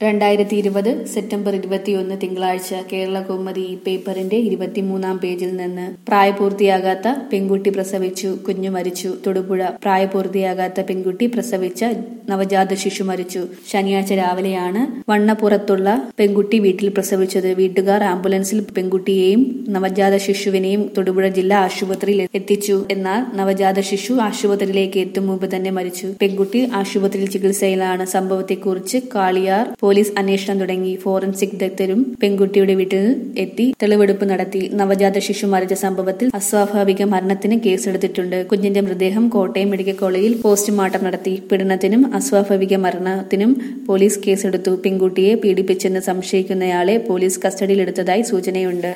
രണ്ടായിരത്തി ഇരുപത് സെപ്റ്റംബർ ഇരുപത്തിയൊന്ന് തിങ്കളാഴ്ച കേരള കൗമുദി ഈ പേപ്പറിന്റെ ഇരുപത്തിമൂന്നാം പേജിൽ നിന്ന് പ്രായപൂർത്തിയാകാത്ത പെൺകുട്ടി പ്രസവിച്ചു കുഞ്ഞു മരിച്ചു തൊടുപുഴ പ്രായപൂർത്തിയാകാത്ത പെൺകുട്ടി പ്രസവിച്ച നവജാത ശിശു മരിച്ചു ശനിയാഴ്ച രാവിലെയാണ് വണ്ണപ്പുറത്തുള്ള പെൺകുട്ടി വീട്ടിൽ പ്രസവിച്ചത് വീട്ടുകാർ ആംബുലൻസിൽ പെൺകുട്ടിയെയും നവജാത ശിശുവിനെയും തൊടുപുഴ ജില്ലാ ആശുപത്രിയിൽ എത്തിച്ചു എന്നാൽ നവജാത ശിശു ആശുപത്രിയിലേക്ക് എത്തും മുമ്പ് തന്നെ മരിച്ചു പെൺകുട്ടി ആശുപത്രിയിൽ ചികിത്സയിലാണ് സംഭവത്തെക്കുറിച്ച് കാളിയാർ പോലീസ് അന്വേഷണം തുടങ്ങി ഫോറൻസിക് വിദഗ്ധരും പെൺകുട്ടിയുടെ വീട്ടിൽ എത്തി തെളിവെടുപ്പ് നടത്തി നവജാത ശിശു മരിച്ച സംഭവത്തിൽ അസ്വാഭാവിക മരണത്തിന് കേസെടുത്തിട്ടുണ്ട് കുഞ്ഞിന്റെ മൃതദേഹം കോട്ടയം മെഡിക്കൽ കോളേജിൽ പോസ്റ്റ്മോർട്ടം നടത്തി പീഡനത്തിനും അസ്വാഭാവിക മരണത്തിനും പോലീസ് കേസെടുത്തു പെൺകുട്ടിയെ പീഡിപ്പിച്ചെന്ന് സംശയിക്കുന്നയാളെ പോലീസ് കസ്റ്റഡിയിലെടുത്തതായി സൂചനയുണ്ട്